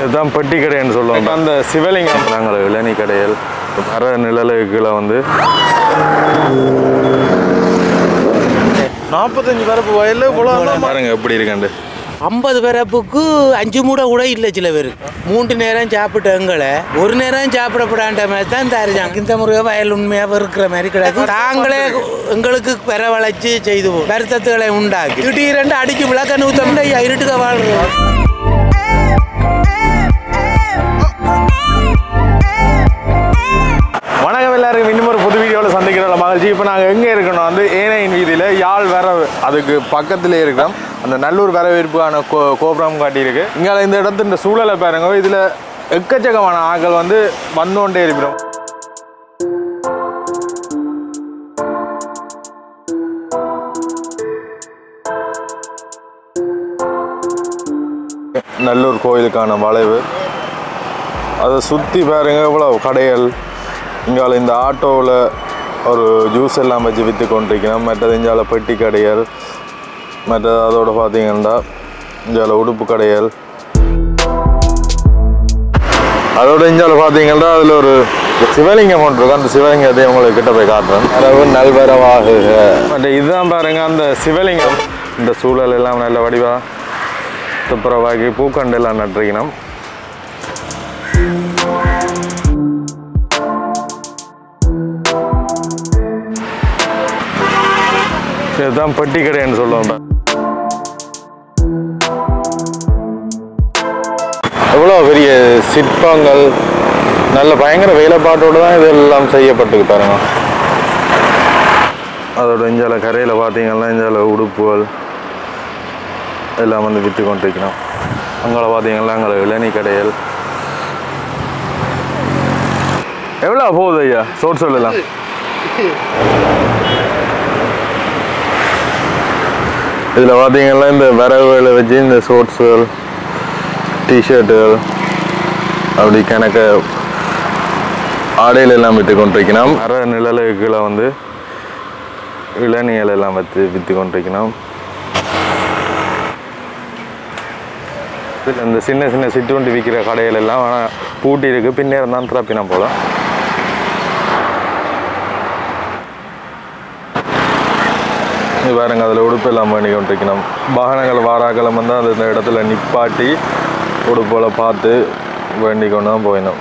இதுதான் பெட்டி கடைன்னு சொல்லுவாங்க அந்த சிவலிங்கம் நாங்கள் இளநீ கடையில் மர நிழலுக்குள்ள வந்து நாற்பத்தஞ்சு பரப்பு வயல்ல இவ்வளோ பாருங்க எப்படி இருக்காண்டு ஐம்பது பிறப்புக்கு அஞ்சு மூடை கூட இல்லை சில பேருக்கு மூன்று நேரம் சாப்பிட்ட எங்களை ஒரு நேரம் சாப்பிடப்படாண்ட மாதிரி தான் தருதாங்க இந்த முறையாக வயல் உண்மையாக இருக்கிற மாதிரி கிடையாது தாங்களே எங்களுக்கு பெறவழைச்சு செய்து வருத்தத்துகளை உண்டாக்கி திடீரென்று அடிச்சு விளக்க நூற்றம்னா இருட்டுக்க வாழ்றோம் வணக்கம் எல்லாருக்கும் இன்னும் ஒரு புது வீடியோவில் சந்திக்கிற மகிழ்ச்சி இப்போ நாங்கள் எங்கே இருக்கணும் வந்து ஏனையின் வீதியில் யாழ் வரவு அதுக்கு பக்கத்திலே இருக்கிறோம் அந்த நல்லூர் வரவேற்புக்கான கோ கோபுரம் காட்டியிருக்கு இங்கே இந்த இடத்து இந்த சூழலை பாருங்க இதில் எக்கச்சக்கமான ஆட்கள் வந்து வந்தோண்டே இருக்கிறோம் நல்லூர் கோயிலுக்கான வளைவு அதை சுற்றி பாருங்க இவ்வளோ கடைகள் இங்கால இந்த ஆட்டோவில் ஒரு ஜூஸ் எல்லாம் வச்சு விற்று கொண்டிருக்கிறோம் மற்றது இங்கால பெட்டி கடைகள் மற்றது அதோட பார்த்தீங்கன்னா இங்கால உடுப்பு கடைகள் அதோட இஞ்சால பார்த்தீங்கன்னா அதில் ஒரு சிவலிங்கம் ஒன்று இருக்கு அந்த சிவலிங்கத்தை உங்களுக்கு கிட்ட போய் காட்டுறேன் அதாவது நல்வரவாக மற்ற இதுதான் பாருங்க அந்த சிவலிங்கம் இந்த சூழல் எல்லாம் நல்ல வடிவா துப்புரவாக்கி பூக்கண்டு எல்லாம் நட்டிருக்கணும் இதுதான் பெட்டி கடைன்னு சொல்லுவாங்க எவ்வளோ பெரிய சிற்பங்கள் நல்ல பயங்கர வேலைப்பாட்டோடு தான் இதெல்லாம் செய்யப்பட்டுக்கு பாருங்க அதோட இஞ்சால கரையில் பார்த்தீங்கன்னா இஞ்சால உடுப்புகள் எல்லாம் வந்து விற்று கொண்டிருக்கணும் அங்கே பார்த்தீங்கன்னா அங்கே இளநீ கடைகள் எவ்வளோ போகுது ஐயா சோட் சொல்லலாம் இதில் பார்த்தீங்கன்னா இந்த விறகுகளை வச்சு இந்த ஷோர்ட்ஸுகள் டிஷர்ட்டுகள் அப்படி கணக்க ஆடைகள் எல்லாம் விற்று கொண்டிருக்கணும் அற நிழலுக்குள்ள வந்து இளநீகள் எல்லாம் வச்சு விற்று கொண்டிருக்கணும் இந்த சின்ன சின்ன சிற்றுண்டி விற்கிற கடைகள் எல்லாம் ஆனால் பூட்டி இருக்கு பின்னேரம் தான் திறப்பினா போல இது பாருங்க அதில் உடுப்பு எல்லாம் பண்ணி கொண்டிருக்கணும் வாகனங்கள் வாராக்களம் வந்து அந்த இந்த இடத்துல நிப்பாட்டி உடுப்போல பார்த்து வேண்டி கொண்டு தான் போயிடணும்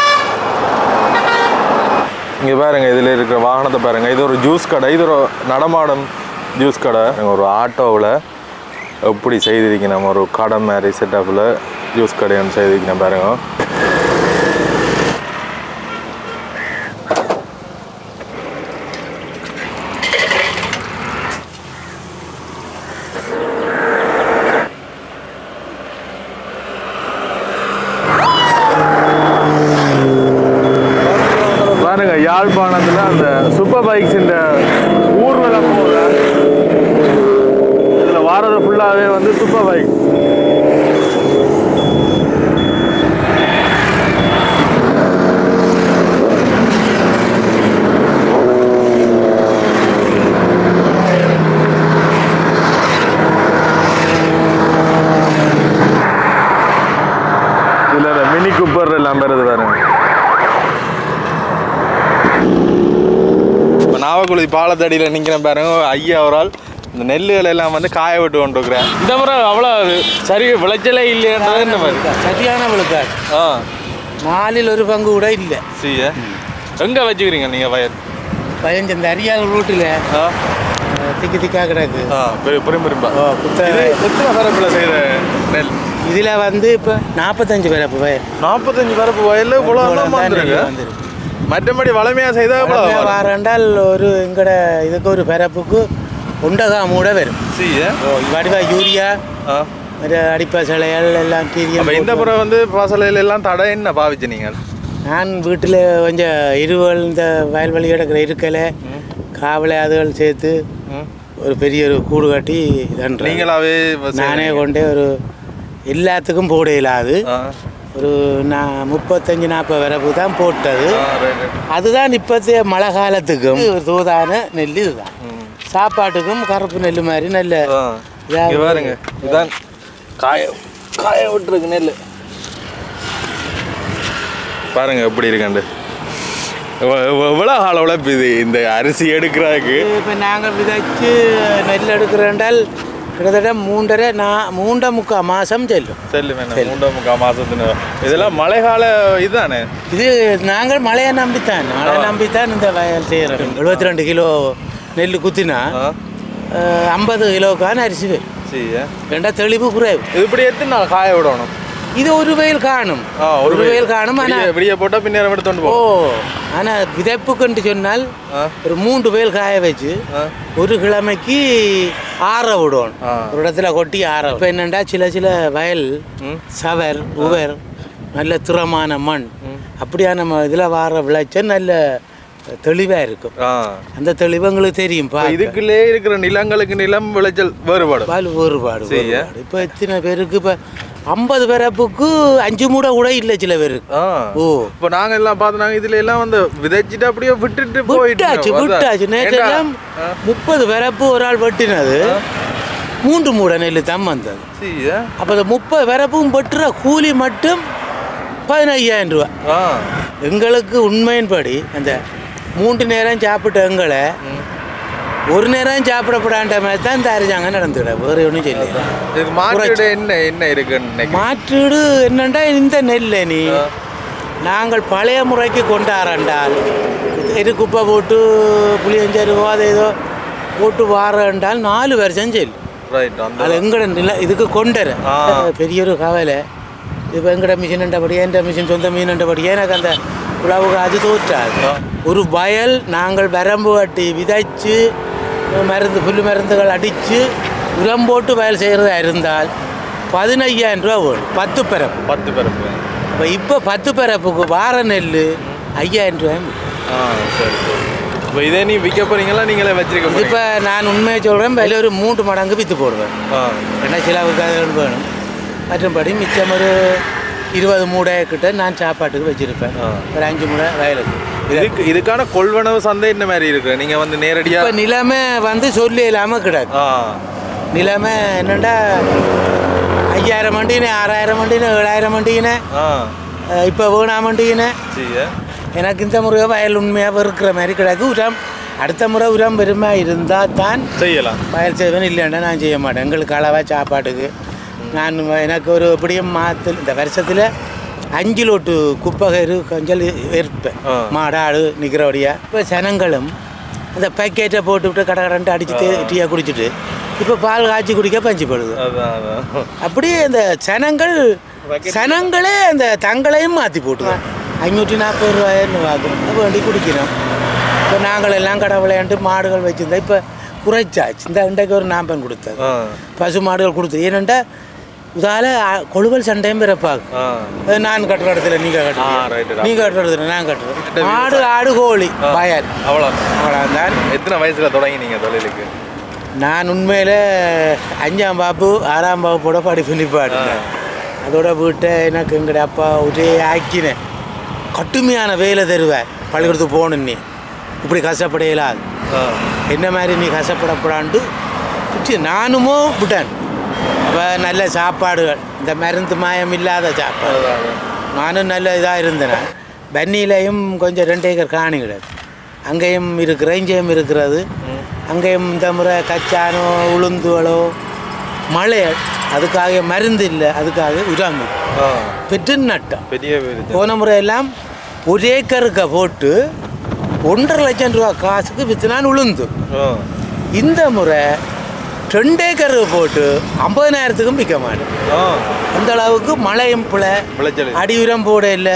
இங்கே பாருங்க இதில் இருக்கிற வாகனத்தை பாருங்க இது ஒரு ஜூஸ் கடை இது ஒரு நடமாடும் ஜூஸ் கடை ஒரு ஆட்டோவில் எப்படி செய்திருக்கணும் ஒரு கடை மாதிரி செட்டப்பில் ஜூஸ் கடை ஒன்று செய்திருக்கணும் பாருங்க பாருங்க யாழ்ப்பாணத்தில் அந்த சூப்பர் பைக்ஸ் இந்த ஊர்வலம் போல இதில் வாரது ஃபுல்லாகவே வந்து சூப்பர் பைக் இதில் மினி குப்பர் எல்லாம் வருது பாருங்க இப்போ நாவக்குழி பாலத்தடியில் நிற்கிறேன் பாருங்க ஐயா ஒரு ஆள் இந்த நெல்லுகள் எல்லாம் வந்து காய விட்டு கொண்டிருக்கிறேன் இந்த முறை அவ்வளோ சரி விளைச்சலே இல்லைன்றது இந்த மாதிரி சரியான விழுக்காடு ஆ நாலில் ஒரு பங்கு கூட இல்லை சீய எங்கே வச்சுக்கிறீங்க நீங்கள் வயல் பதினஞ்சு இந்த அரியாத ரூட்டில் ஆ திக்கு திக்கா கிடக்கு ஆ பெரிய பெரும்பா ஓ, குத்த இது எத்தனை பரப்பில் செய்கிற நெல் இதில் வந்து இப்போ நாற்பத்தஞ்சு பிறப்பு வயல் நாற்பத்தஞ்சு பரப்பு வயலில் இவ்வளோ இவ்வளவு தான் நெல் வந்துருக்கு வந்திருக்கு. மற்றபடி வளமையாக செய்தால் இவ்வளோ வளமையா வாரண்டால் ஒரு எங்கட இதுக்கு ஒரு பிறப்புக்கு ஒண்டகா மூட வரும் சீய வடிவா யூரியா ஆ ஒரு அடிப்ப சிலைகள் எல்லாம் அப்போ கீரியம் இந்த முறை வந்து பசலையில எல்லாம் தடை என்ன பாவிச்சு நீங்கள் நான் வீட்டில் கொஞ்சம் இருவல் இந்த வயல்வெளி கிடக்கிற இருக்கலை காவலை அதுகள் சேர்த்து ம். ஒரு பெரிய ஒரு கூடு கட்டி இதன்றேன் நீங்களாவே நானே கொண்டே ஒரு எல்லாத்துக்கும் போட இயலாது ஆ ஒரு நான் முப்பத்தஞ்சு நாற்பது வரப்பு தான் போட்டது ஆ, right, right. அதுதான் இப்போத்தைய மழை காலத்துக்கும் ஒரு தூதான நெல் இதுதான் சாப்பாட்டுக்கும் கருப்பு நெல் மாதிரி நல்ல ஆ. இங்க பாருங்க இதான் காய காய விட்டுருக்கு நெல் பாருங்க எப்படி இருக்கண்டு எவ்வளோ கால உழைப்பு இது இந்த அரிசி எடுக்கிறதுக்கு இப்போ நாங்கள் விதைச்சு நெல் எடுக்கிறோண்டால் கிட்டத்தட்ட மூன்றரை நான் மூன்றரை முக்கால் மாதம் செல்லும் செல்லு வேணும் மூன்றரை முக்கால் மாசத்துன்னு இதெல்லாம் மழைக்கால இதுதானே இது நாங்கள் மழையை நம்பித்தான் மழை நம்பித்தான் இந்த வயல் செய்கிறோம் எழுபத்தி ரெண்டு கிலோ நெல் குத்தினா ஆ ஐம்பது கிலோக்கான அரிசி வரும் சரி ரெண்டா தெளிவு குறைவு இது இப்படி எத்தனை நாள் காய விடணும் இது ஒரு வெயில் காணும் ஆ ஒரு வெயில் காணும் ஆனால் விடிய- விடிய போட்டால் பின்னேரம் எடுத்து ஓ போ ஆனால் விதைப்புக்குன்ட்டு சொன்னால் ஆ ஒரு மூன்று வெயில் காய வச்சு ஆ ஒரு கிழமைக்கு ஆற விடணும் ஆ. ஒரு இடத்துல கொட்டி ஆற இப்போ என்னண்டா சில சில வயல் ம் சவர் உவர் நல்ல திறமான மண் அப்படியா நம்ம இதில் வார விளைச்சல் நல்ல தெளிவாக இருக்கும் ஆ அந்த தெளிவு எங்களுக்கு தெரியும் பா இதுக்குள்ளே இருக்கிற நிலங்களுக்கு நிலம் விளைச்சல் வேறுபாடு பால் வேறுபாடு சரி. வேறுபாடு இப்போ எத்தனை பேருக்கு இப்போ ஐம்பது பிறப்புக்கு அஞ்சு மூடை கூட இல்லை சில பேருக்கு ஆ ஓ இப்போ நாங்க எல்லாம் பார்த்தோம் இதுல எல்லாம் வந்து விதைச்சிட்டு அப்படியே விட்டுட்டு விட்டாச்சு போயிட்டு விட்டாச்சு நேற்றெல்லாம் முப்பது பிறப்பு ஒரு ஆள் வெட்டினது மூன்று மூடை நெல் தான் வந்தது அப்போ அந்த முப்பது பிறப்பும் வெட்டுற கூலி மட்டும் பதினையாயிரம் ரூபா ஆ எங்களுக்கு உண்மையின்படி அந்த மூன்று நேரம் சாப்பிட்ட எங்களை ஒரு நேரம் சாப்பிடப்படாண்ட மாதிரி தான் இந்த அரசாங்க நடந்துட வேறு ஒன்றும் சொல்லி இதுக்கு மாற்றீடு என்ன என்ன இருக்குன்னு நினைக்கிறேன் மாற்றீடு என்னண்டா இந்த நெல்லை நீ நாங்கள் பழைய முறைக்கு கொண்டாரண்டால் இது குப்பை போட்டு புளியஞ்சருவோ அதை ஏதோ போட்டு வாரண்டால் நாலு வருஷம் செல்லும் ரைட் அந்த அது எங்கட நில இதுக்கு கொண்டர ஆ. பெரிய ஒரு கவலை இப்போ எங்கட மிஷின் என்றபடியே என்ற மிஷின் சொந்த மீன் என்றபடியே எனக்கு அந்த உழவுக்கு அது தோற்றாது ஒரு வயல் நாங்கள் வரம்பு கட்டி விதைச்சு மருந்து புல்லு மருந்துகள் அடித்து உரம் போட்டு வயல் செய்கிறதா இருந்தால் பதினையாயிரம் ரூபா வேணும் பத்து பிறப்பு பத்து பிறப்பு இப்போ இப்போ பத்து பிறப்புக்கு வார நெல் ஐயாயிரம் ரூபாய் ஆ சரி சரி இப்போ இதே நீ விற்க போறீங்களா நீங்களே வச்சிருக்க போறீங்க இப்போ நான் உண்மையை சொல்கிறேன் விலை ஒரு மூன்று மடங்கு விற்று போடுவேன் ஆ என்ன சிலவுக்கு அது வேணும் மற்றும்படி மிச்சம் ஒரு இருபது மூடை கிட்ட நான் சாப்பாட்டுக்கு வச்சிருப்பேன் ஆ. ஒரு அஞ்சு மூடை வயலுக்கு இதுக்கு இதுக்கான கொள்வனவு சந்தை என்ன மாதிரி இருக்கு நீங்க வந்து நேரடியா இப்போ நிலைமை வந்து சொல்லி இல்லாமல் கிடக்கு ஆ நிலைமை என்னண்டா ஐயாயிரம் வண்டின்னு ஆறாயிரம் வண்டின்னு ஏழாயிரம் வண்டின்னு ஆ இப்போ வேணாம் வண்டின்னு சரி எனக்கு இந்த முறை வயல் உண்மையாக இருக்கிற மாதிரி கிடக்கு உரம் அடுத்த முறை உரம் பெருமை இருந்தால் தான் செய்யலாம் வயல் செய்வேன் இல்லைன்னா நான் செய்ய மாட்டேன் எங்களுக்கு அளவாக சாப்பாட்டுக்கு நான் எனக்கு ஒரு எப்படியும் மாதத்தில் இந்த வருஷத்தில் அஞ்சு லோட்டு குப்பகரு கொஞ்சம் இருப்பேன் ஆ. மாடு ஆடு நிற்கிறபடியா இப்போ ஜனங்களும் அந்த பேக்கெட்டை போட்டுவிட்டு கடை கடன்ட்டு அடிச்சுட்டு டீயாக குடிச்சிட்டு இப்போ பால் காய்ச்சி குடிக்க பஞ்சு போடுது அதான் அதான் அப்படியே இந்த சனங்கள் சனங்களே அந்த தங்களையும் மாற்றி போட்டுது ஐநூற்றி நாற்பது ரூபாயின்னு வாங்கும் வேண்டி குடிக்கிறோம் இப்போ நாங்கள் எல்லாம் கடை விளையாண்டு மாடுகள் வச்சுருந்தா இப்போ குறைச்சாச்சு இந்த இன்றைக்கு ஒரு நாம்பன் கொடுத்தது ஆ பசு மாடுகள் கொடுத்தது ஏனெண்டா இதால் கொழுவல் சண்டையும் பிறப்பாகும் ஆ அது நான் கட்டுற இடத்துல நீங்கள் ஆ, கட்டுறீங்க right, right. நீங்கள் கட்டுற இடத்துல நான் கட்டுறேன் மாடு ஆடு கோழி வயல் அவ்வளோ அவ்வளோதான் எத்தனை வயசுல தொடங்கினீங்க தொழிலுக்கு நான் உண்மையில் அஞ்சாம் பாப்பு ஆறாம் பாப்போட படிப்பு நிப்பாட்டினேன் அதோட வீட்டை எனக்கு எங்கட அப்பா ஒரே ஆக்கினேன் கட்டுமையான வேலை தருவேன் பள்ளிக்கூடத்துக்கு போகணும் நீ இப்படி கஷ்டப்பட இயலாது ஆ என்ன மாதிரி நீ கஷ்டப்படப்படான்ட்டு விட்டு நானுமோ விட்டேன் அப்போ நல்ல சாப்பாடுகள் இந்த மருந்து மாயம் இல்லாத சாப்பாடு அதான், அதான். நானும் நல்ல இதாக இருந்தேன் பன்னியிலையும் கொஞ்சம் ரெண்டு ஏக்கர் காணி கிடையாது அங்கேயும் இருக்கிற இங்கேயும் இருக்கிறது அங்கேயும் இந்த முறை கச்சானோ உளுந்துகளோ மழை அதுக்காக மருந்து இல்லை அதுக்காக உரம் ஆ பெற்று நட்டம் பெரிய வீடு போன முறையெல்லாம் ஒரு ஏக்கருக்கு போட்டு ஒன்றரை லட்சம் ரூபா காசுக்கு விற்றுனான் உளுந்து ஆ இந்த முறை ரெண்டு ஏக்கர் போட்டு ஐம்பதனாயிரத்துக்கும் விற்க மாட்டேன் ஆ அந்த அளவுக்கு மழையும் பிழை விளைச்சல் அடி உரம் போட இல்லை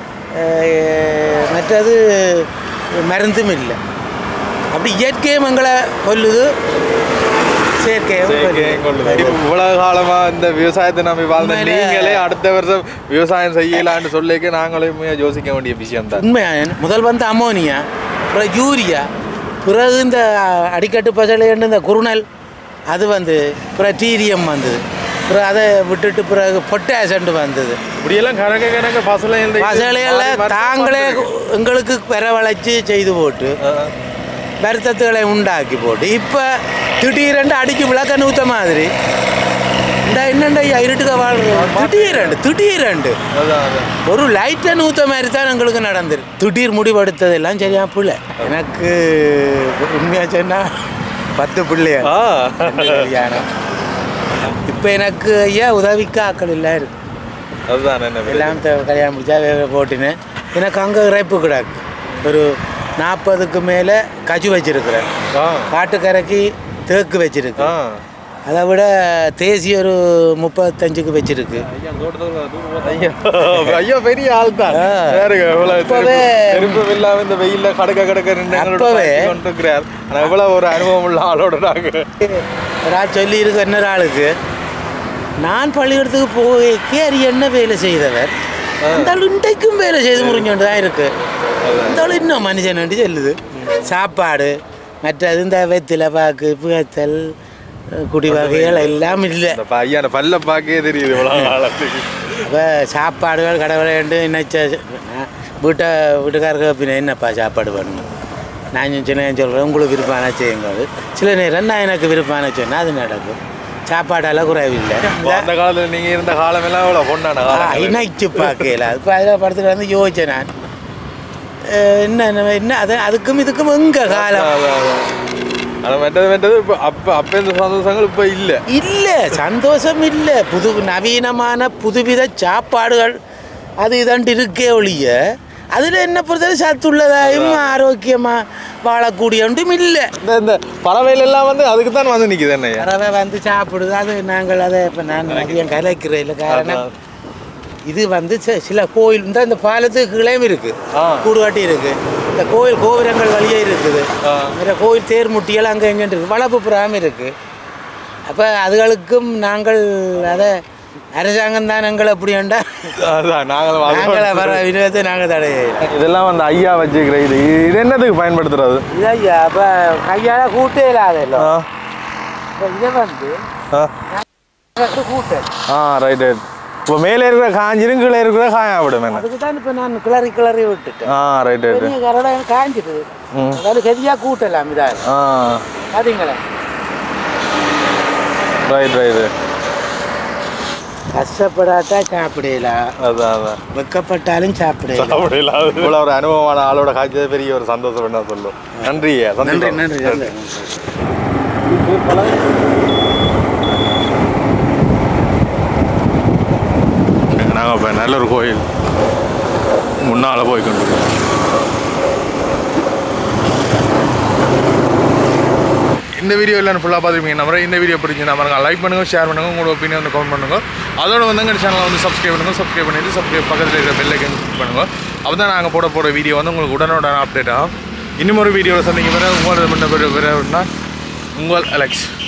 அஹ், மற்றது மருந்தும் இல்லை அப்படி இயற்கையும் எங்களை கொல்லுது செயற்கையும் செயற்கையும் கொள்ளுது. கொல்லுது. இப்ப இவ்வளவு காலமா இந்த விவசாயத்தை நம்பி வாழ்ந்த உண்மையிலே- நீங்களே அடுத்த வருஷம் விவசாயம் செய்யலான்னு சொல்லிக்க நாங்களும் யோசிக்க வேண்டிய விஷயம் தான் உண்மையான முதல் வந்து அமோனியா அப்புறம் யூரியா பிறகு இந்த அடிக்கட்டு பசலைன்னு இந்த குருணல் அது வந்து அப்புறம் டீரியம் வந்தது அப்புறம் அதை விட்டுட்டு பிறகு பொட்டாசண்டு வந்தது இப்படியெல்லாம் கணக்க கணக்க பசலை பசலையெல்லாம் தாங்களே எங்களுக்கு பெறவழைச்சி செய்து போட்டு வருத்தத்துகளை உண்டாக்கி போட்டு இப்போ திடீரென்று அடிக்கு விளக்க நூத்த மாதிரி இந்த என்னண்டா ஐயா இருட்டுக்க வாழ்றோம் திடீரெண்டு திடீரெண்டு அதான் அதான் ஒரு லைட்டை நூத்த மாதிரி தான் எங்களுக்கு நடந்துரு திடீர் முடிவெடுத்ததெல்லாம் சரியா பிள்ளை எனக்கு உண்மையா சொன்னா பத்து பிள்ளையா ஆ ரெண்டு கல்யாணம் இப்போ எனக்கு ஐயா உதவிக்கு ஆக்கள் இல்லை இருக்கு அதுதான் என்ன எல்லாம் த- கல்யாணம் முடிச்சா வேற போட்டினேன் எனக்கு அங்கே இறைப்பு கிடக்கு ஒரு நாற்பதுக்கு மேலே கஜு வச்சிருக்கிறேன் ஆ காட்டுக்கரைக்கு தேக்கு வச்சிருக்கு ஆ அதை விட தேசி ஒரு முப்பத்தஞ்சுக்கு வச்சிருக்கு ஐயா ஐயா பெரிய ஆள் தான் ஆ. வேறுங்க இவ்வளவு அப்பவே- திரும்ப இல்லாம இந்த வெயில்ல கடக்க கடக்க நின்று எங்களோட அப்பவே- பேசி கொண்டிருக்கிறார் ஆனா இவ்வளவு ஒரு அனுபவம் உள்ள ஆளோட நாங்க ஒரு ஆள் சொல்லியிருக்கு இன்னொரு ஆளுக்கு நான் பள்ளிக்கூடத்துக்கு போய்க்கே அது என்ன வேலை செய்தவர் அந்த ஆள் இன்றைக்கும் வேலை செய்து முடிஞ்சோண்டு தான் இருக்கு இந்த ஆள் இன்னும் மனுஷன் சொல்லுது சாப்பாடு மற்றது இந்த வெத்தில பாக்கு புகத்தல் குடி வகைகள் எல்லாம் இல்லை இந்த பையன் பல்ல பார்க்கவே தெரியுது இவ்வளவு ஆழத்துக்கு அப்போ சாப்பாடுகள் கடவுளேண்டு நினச்ச வீட்டை வீட்டுக்காரங்க பின்ன என்னப்பா சாப்பாடு வேணும் நான் சின்ன சொல்கிறேன் உங்களுக்கு விருப்பமான செய்யுங்க அது. சில நேரம் நான் எனக்கு விருப்பமான சொன்னால் அது நடக்கும் சாப்பாடெல்லாம் குறைவில்லை அந்த காலத்துல நீங்க இருந்த காலம் எல்லாம் இவ்வளவு பொண்ணான காலம் இணைச்சு பார்க்கல இப்போ அதில் படத்துக்கு வந்து யோசிச்சேன் நான் அஹ் என்ன என்ன- என்ன அது அதுக்கும் இதுக்கும் எங்க காலம் ஆனா மெட்டது மெட்டது இப்ப அப்ப அப்ப இந்த சந்தோஷங்கள் இப்ப இல்ல இல்லை சந்தோஷம் இல்லை புது நவீனமான புதுவித சாப்பாடுகள் அது இதாண்டு இருக்கே ஒழிய அதில் என்ன பொறுத்தவரை சத்துள்ளதாயும் ஆரோக்கியமாக வாழக்கூடிய ஒன்றும் இல்லை இந்த இந்த பறவைகள் எல்லாம் வந்து அதுக்கு தான் வந்து நிக்குது என்ன பறவை வந்து சாப்பிடுது அது நாங்கள் அதை இப்போ நான் அதிகம் கலைக்கிறேன் இல்லை காரணம் இது வந்து சி- சில கோயில் இந்த இந்த பாலத்துக்கு கிளையும் இருக்கு ஆ. கூடுகாட்டி இருக்கு இந்த கோயில் கோபுரங்கள் வழியே இருக்குது ஆ. வேற கோயில் தேர் முட்டியல் அங்கே எங்கே இருக்கு வளப்பு புறாம இருக்கு அப்போ அதுகளுக்கும் நாங்கள் அதை அரசாங்கம் தான் எங்களை அப்படி வேண்டா அதான் நாங்களும் நாங்களை அது- வர வினோதத்தை நாங்கள் தடை செய்யலாம். இதெல்லாம் வந்து ஐயா வச்சுக்கிற இது இது என்னதுக்கு பயன்படுத்துறது இது ஐயா அப்போ கையால் கூட்டே இல்லாதല്ലോ ஆ இப்போ இதை வந்து ஆ கூட்டை ஆ ரைட் ரைட் இப்போ மேலே இருக்கிற காஞ்சிரும் கீழே இருக்கிற காயா விடும் என்ன அதுக்கு தான் இப்போ நான் கிளறி கிளறி விட்டுட்டேன் ஆ ரைட் ரைட் பெரிய கரடை காஞ்சிட்டு ம். அதாவது கதியாக கூட்டலாம் இதாக ஆ பார்த்தீங்களா ரைட் ரைட் கஷ்டப்படாட்டா சாப்பிடலாம் அதான் அதான் வெக்கப்பட்டாலும் சாப்பிடலாம் அப்படி இவ்வளோ ஒரு அனுபவமான ஆளோட காய்ச்சது பெரிய ஒரு சந்தோஷம் என்ன சொல்லும் நன்றி ஐயா நன்றி சந்தோஷம். நன்றி நன்றி நாங்கள் இப்போ நல்ல ஒரு கோயில் முன்னால் போய் கொண்டிருக்கோம் இந்த வீடியோ எல்லாம் ஃபுல்லாக பார்த்துருப்பீங்க நம்புறேன் இந்த வீடியோ பிடிச்சிருந்தா பாருங்க லைக் பண்ணுங்க ஷேர் பண்ணுங்க உங்களோட ஒப்பீனியன் வந்து கமெண்ட் பண்ணுங்க அதோட வந்து எங்கள் சேனலை வந்து சப்ஸ்கிரைப் பண்ணுங்க சப்ஸ்கிரைப் பண்ணிட்டு சப்ஸ்கிரைப் பக்கத்தில் இருக்கிற பெல் ஐக்கன் கிளிக் பண்ணுங்க அப்போ தான் நாங்கள் போட போகிற வீடியோ வந்து உங்களுக்கு உடனுடன் அப்டேட் ஆகும் இன்னும் ஒரு வீடியோவில் சந்திக்கும் பிறகு உங்களோட முன்ன பிறகு உங்கள் அலெக்ஸ்